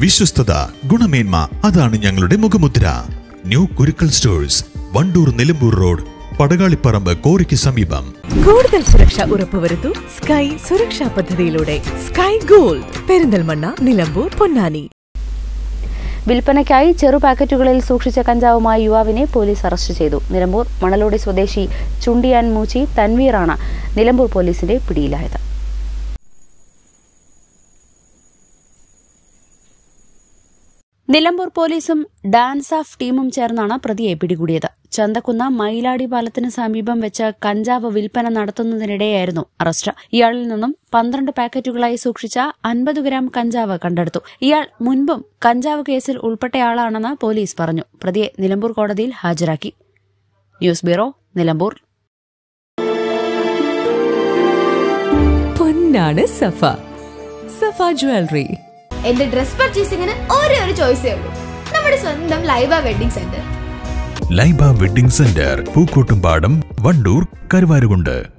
വിശ്വസ്തത ഗുണമേന്മ അതാണ് ഞങ്ങളുടെ മുഖമുദ്ര ന്യൂ കുരുക്കൾ സ്റ്റോഴ്സ് വണ്ടൂർ നിലമ്പൂർ റോഡ് പടകാളിപ്പറമ്പ് കോറിക്ക് സമീപം കൂടുതൽ സുരക്ഷ ഉറപ്പുവരുത്തൂ സ്കൈ സുരക്ഷാ പദ്ധതിയിലൂടെ സ്കൈ ഗോൾഡ് പെരിന്തൽമണ്ണ നിലമ്പൂർ പൊന്നാനി വിൽപ്പനയ്ക്കായി ചെറു പാക്കറ്റുകളിൽ സൂക്ഷിച്ച കഞ്ചാവുമായി യുവാവിനെ പോലീസ് അറസ്റ്റ് ചെയ്തു നിലമ്പൂർ മണലോടി സ്വദേശി ചുണ്ടിയാൻ മൂച്ചി തൻവീറാണ് നിലമ്പൂർ പോലീസിന്റെ പിടിയിലായത് നിലമ്പൂർ പോലീസും ഡാൻസ് ഓഫ് ടീമും ചേർന്നാണ് പ്രതിയെ പിടികൂടിയത് ചന്തക്കുന്ന് മയിലാടി പാലത്തിന് സമീപം വെച്ച് കഞ്ചാവ് വിൽപ്പന നടത്തുന്നതിനിടെയായിരുന്നു അറസ്റ്റ് ഇയാളിൽ നിന്നും പന്ത്രണ്ട് പാക്കറ്റുകളായി സൂക്ഷിച്ച അൻപത് ഗ്രാം കഞ്ചാവ് കണ്ടെടുത്തു ഇയാൾ മുൻപും കഞ്ചാവ് കേസിൽ ഉൾപ്പെട്ടയാളാണെന്ന് പോലീസ് പറഞ്ഞു പ്രതിയെ നിലമ്പൂർ കോടതിയിൽ ഹാജരാക്കി ന്യൂസ് ബ്യൂറോ നിലമ്പൂർ പൊന്നാണ് സഫ സഫ ജ്വല്ലറി എന്റെ ഡ്രസ് പർച്ചേസിംഗിന് ഒരേ ഒരു ചോയ്സേ ഉള്ളൂ നമ്മുടെ സ്വന്തം Laiba wedding centre Laiba wedding centre Pookkottumpadam Wandoor Karuvarakundu